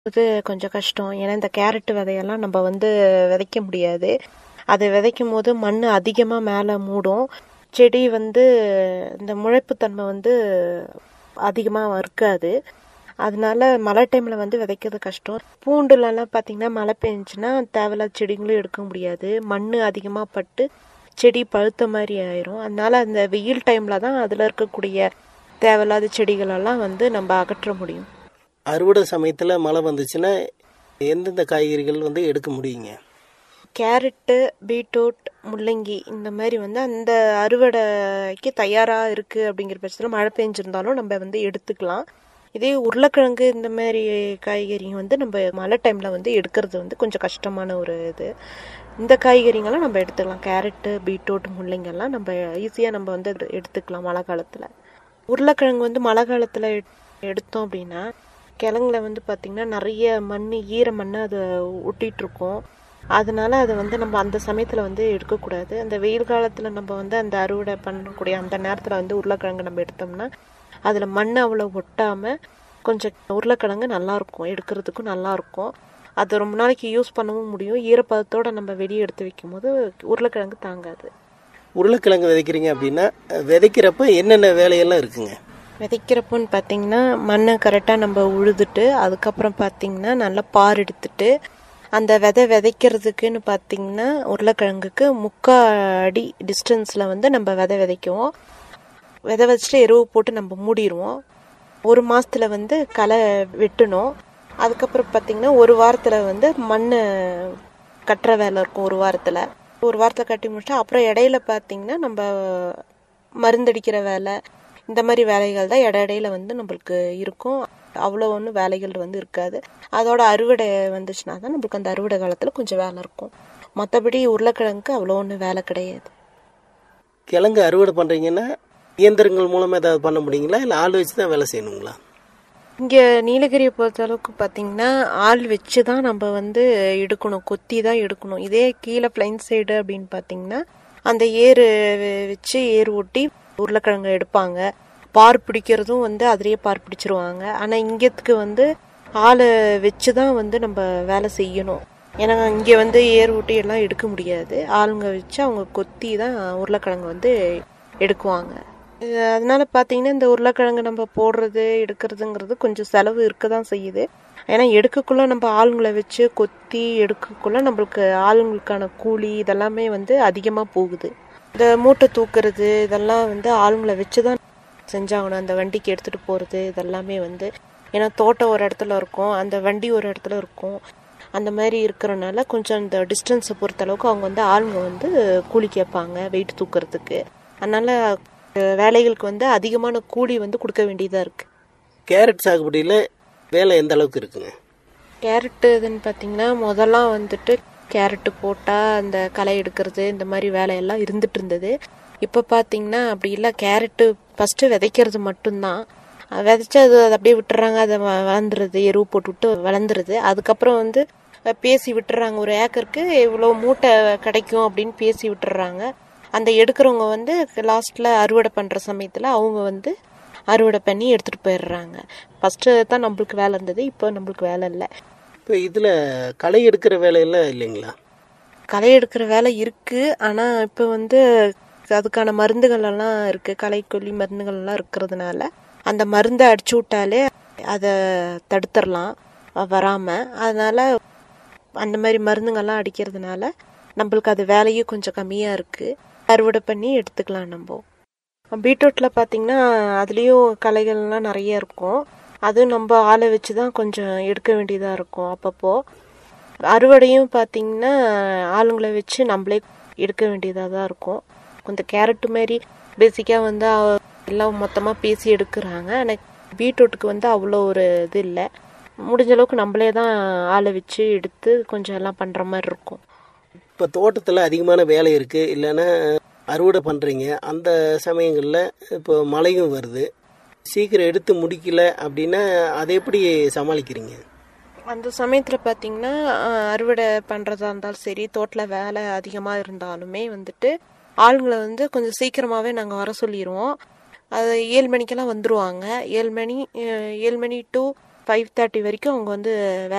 இது கொஞ்சம் கஷ்டம் ஏன்னா இந்த கேரட் விதையெல்லாம் நம்ம வந்து விதைக்க முடியாது அதை விதைக்கும் போது மண் அதிகமாக மேலே மூடும் செடி வந்து இந்த முளைப்புத்தன்மை வந்து அதிகமாக இருக்காது அதனால மழை டைமில் வந்து விதைக்கிறது கஷ்டம் பூண்டுலலாம் பார்த்தீங்கன்னா மழை பெஞ்சுன்னா தேவையில்லாத செடிங்களும் எடுக்க முடியாது மண் அதிகமாக பட்டு செடி பழுத்த மாதிரி ஆயிரும் அதனால அந்த வெயில் டைமில் தான் அதில் இருக்கக்கூடிய தேவையில்லாத செடிகளெல்லாம் வந்து நம்ம அகற்ற முடியும் அறுவடை சமயத்தில் மழை வந்துச்சுன்னா எந்தெந்த காய்கறிகள் வந்து எடுக்க முடியுங்க கேரட்டு பீட்ரூட் முள்ளங்கி இந்த மாதிரி வந்து அந்த அறுவடைக்கு தயாராக இருக்குது அப்படிங்கிற பட்சத்தில் மழை பெஞ்சிருந்தாலும் நம்ம வந்து எடுத்துக்கலாம் இதே உருளைக்கிழங்கு இந்த மாதிரி காய்கறி வந்து நம்ம மழை டைமில் வந்து எடுக்கிறது வந்து கொஞ்சம் கஷ்டமான ஒரு இது இந்த காய்கறிங்கெல்லாம் நம்ம எடுத்துக்கலாம் கேரட்டு பீட்ரூட் முள்ளங்கெல்லாம் நம்ம ஈஸியாக நம்ம வந்து எடு- எடுத்துக்கலாம் மழை காலத்தில் உருளைக்கிழங்கு வந்து மழை காலத்தில் எடுத்தோம் அப்படின்னா கிழங்குல வந்து பார்த்திங்கன்னா நிறைய மண் ஈர மண் அது ஒட்டிட்டு இருக்கும் அதனால அதை வந்து நம்ம அந்த சமயத்தில் வந்து எடுக்கக்கூடாது அந்த வெயில் காலத்தில் நம்ம வந்து அந்த அறுவடை பண்ணக்கூடிய அந்த நேரத்தில் வந்து உருளைக்கிழங்கு நம்ம எடுத்தோம்னா அதில் மண் அவ்வளோ ஒட்டாமல் கொஞ்சம் உருளைக்கிழங்கு நல்லாயிருக்கும் எடுக்கிறதுக்கும் நல்லாயிருக்கும் அது ரொம்ப நாளைக்கு யூஸ் பண்ணவும் முடியும் ஈரப்பதத்தோடு நம்ம வெளியே எடுத்து வைக்கும்போது உருளைக்கிழங்கு தாங்காது உருளைக்கிழங்கு விதைக்கிறீங்க அப்படின்னா விதைக்கிறப்ப என்னென்ன வேலையெல்லாம் இருக்குங்க விதைக்கிறப்போன்னு பார்த்தீங்கன்னா மண்ணை கரெக்டாக நம்ம உழுதுட்டு அதுக்கப்புறம் பார்த்தீங்கன்னா நல்லா பார் எடுத்துட்டு அந்த விதை விதைக்கிறதுக்குன்னு பார்த்தீங்கன்னா உருளைக்கிழங்குக்கு முக்கா அடி டிஸ்டன்ஸில் வந்து நம்ம விதை விதைக்குவோம் விதை வச்சுட்டு எருவு போட்டு நம்ம மூடிடுவோம் ஒரு மாசத்துல வந்து களை வெட்டணும் அதுக்கப்புறம் பார்த்தீங்கன்னா ஒரு வாரத்தில் வந்து மண் கட்டுற வேலை இருக்கும் ஒரு வாரத்தில் ஒரு வாரத்தில் கட்டி முடிச்சா அப்புறம் இடையில பார்த்தீங்கன்னா நம்ம மருந்தடிக்கிற வேலை இந்த மாதிரி வேலைகள் தான் இட இடையில வந்து நம்மளுக்கு இருக்கும் அவ்வளோ ஒன்றும் வேலைகள் வந்து இருக்காது அதோட அறுவடை வந்துச்சுன்னா தான் நம்மளுக்கு அந்த அறுவடை காலத்தில் கொஞ்சம் வேலை இருக்கும் மற்றபடி உருளைக்கிழங்குக்கு அவ்வளோ ஒன்றும் வேலை கிடையாது கிழங்கு அறுவடை பண்ணுறீங்கன்னா இயந்திரங்கள் மூலமாக ஏதாவது பண்ண முடியுங்களா இல்லை ஆள் வச்சு தான் வேலை செய்யணுங்களா இங்கே நீலகிரியை பொறுத்த அளவுக்கு பார்த்தீங்கன்னா ஆள் வச்சு தான் நம்ம வந்து எடுக்கணும் கொத்தி தான் எடுக்கணும் இதே கீழே பிளைன் சைடு அப்படின்னு பார்த்தீங்கன்னா அந்த ஏறு வெ- வச்சு ஏர் ஓட்டி உருளைக்கிழங்கு எடுப்பாங்க பார் பிடிக்கிறதும் வந்து அதிலேயே பார் பிடிச்சிருவாங்க ஆனால் இங்கத்துக்கு வந்து ஆளை வச்சு தான் வந்து நம்ம வேலை செய்யணும் ஏன்னா இங்கே வந்து ஏர் ஓட்டி எல்லாம் எடுக்க முடியாது ஆளுங்க வச்சு அவங்க கொத்தி தான் உருளைக்கிழங்கு வந்து எடுக்குவாங்க இது அதனால பார்த்தீங்கன்னா இந்த உருளைக்கிழங்கு நம்ம போடுறது எடுக்கிறதுங்கிறது கொஞ்சம் செலவு இருக்க தான் செய்யுது ஏன்னா எடுக்கக்குள்ள நம்ம ஆளுங்களை வச்சு கொத்தி எடுக்கக்குள்ள நம்மளுக்கு ஆளுங்களுக்கான கூலி இதெல்லாமே வந்து அதிகமாக போகுது இந்த மூட்டை தூக்குறது இதெல்லாம் வந்து ஆளுங்களை வச்சு தான் செஞ்சாகணும் அந்த வண்டிக்கு எடுத்துகிட்டு போகிறது இதெல்லாமே வந்து ஏன்னா தோட்டம் ஒரு இடத்துல இருக்கும் அந்த வண்டி ஒரு இடத்துல இருக்கும் அந்த மாதிரி இருக்கிறனால கொஞ்சம் இந்த டிஸ்டன்ஸை பொறுத்த அளவுக்கு அவங்க வந்து ஆளுங்க வந்து கூலி கேட்பாங்க வெயிட் தூக்குறதுக்கு அதனால அஹ், வேலைகளுக்கு வந்து அதிகமான கூலி வந்து கொடுக்க வேண்டியதாக இருக்குது கேரட் சாகுபடியில் வேலை எந்த அளவுக்கு இருக்குங்க கேரட்டு இதுன்னு பார்த்தீங்கன்னா முதல்லாம் வந்துட்டு கேரட்டு போட்டால் அந்த களை எடுக்கிறது இந்த மாதிரி வேலையெல்லாம் இருந்துட்டு இருந்தது இப்போ பார்த்தீங்கன்னா அப்படி இல்லை கேரட்டு ஃபஸ்ட்டு விதைக்கிறது மட்டும்தான் அஹ் விதைச்சு அது அதை அப்படியே விட்டுறாங்க அதை வ- வளர்ந்துருது எருவு போட்டு விட்டு வளர்ந்துருது அதுக்கப்புறம் வந்து அஹ் பேசி விட்டுறாங்க ஒரு ஏக்கருக்கு இவ்வளோ மூட்டை கிடைக்கும் அப்படின்னு பேசி விட்டுறாங்க அந்த எடுக்கிறவங்க வந்து லாஸ்ட்டில் அறுவடை பண்ணுற சமயத்தில் அவங்க வந்து அறுவடை பண்ணி எடுத்துகிட்டு போயிடுறாங்க ஃபஸ்ட்டு தான் நம்மளுக்கு வேலை இருந்தது இப்போ நம்மளுக்கு வேலை இல்லை இப்போ இதில் களை எடுக்கிற வேலையெல்லாம் இல்லைங்களா களை எடுக்கிற வேலை இருக்குது ஆனால் இப்போ வந்து அதுக்கான மருந்துகள் எல்லாம் இருக்குது களைக்கொல்லி மருந்துகள் எல்லாம் இருக்கிறதுனால அந்த மருந்தை அடிச்சு விட்டாலே அதை தடுத்துடலாம் வராமல் அதனால் அந்த மாதிரி மருந்துங்கள்லாம் அடிக்கிறதுனால நம்மளுக்கு அது வேலையும் கொஞ்சம் கம்மியாக இருக்குது அறுவடை பண்ணி எடுத்துக்கலாம் நம்ம பீட்ரூட்டில் பார்த்தீங்கன்னா அதுலேயும் களைகள்லாம் நிறைய இருக்கும் அதுவும் நம்ம ஆளை வச்சு தான் கொஞ்சம் எடுக்க வேண்டியதாக இருக்கும் அப்பப்போ அறுவடையும் பார்த்தீங்கன்னா ஆளுங்களை வச்சு நம்மளே எடுக்க வேண்டியதாக தான் இருக்கும் கொஞ்சம் கேரட்டு மாதிரி பேசிக்காக வந்து அவ- எல்லாம் மொத்தமாக பேசி எடுக்கிறாங்க ஆனால் பீட்ரூட்டுக்கு வந்து அவ்வளோ ஒரு இது இல்லை முடிஞ்ச அளவுக்கு நம்மளே தான் ஆளை வச்சு எடுத்து கொஞ்சம் எல்லாம் பண்ணுற மாதிரி இருக்கும் இப்போ தோட்டத்தில் அதிகமான வேலை இருக்குது இல்லைன்னா அறுவடை பண்ணுறீங்க அந்த சமயங்களில் இப்போ மழையும் வருது சீக்கிரம் எடுத்து முடிக்கல அப்படின்னா அதை எப்படி சமாளிக்கிறீங்க அந்த சமயத்தில் பார்த்தீங்கன்னா அஹ், அறுவடை பண்ணுறதா இருந்தாலும் சரி தோட்டில் வேலை அதிகமாக இருந்தாலுமே வந்துட்டு ஆளுங்களை வந்து கொஞ்சம் சீக்கிரமாகவே நாங்கள் வர சொல்லிடுவோம் அது ஏழு மணிக்கெல்லாம் வந்துருவாங்க ஏழு மணி அஹ், ஏழு மணி டு ஃபைவ் தேர்ட்டி வரைக்கும் அவங்க வந்து வேலை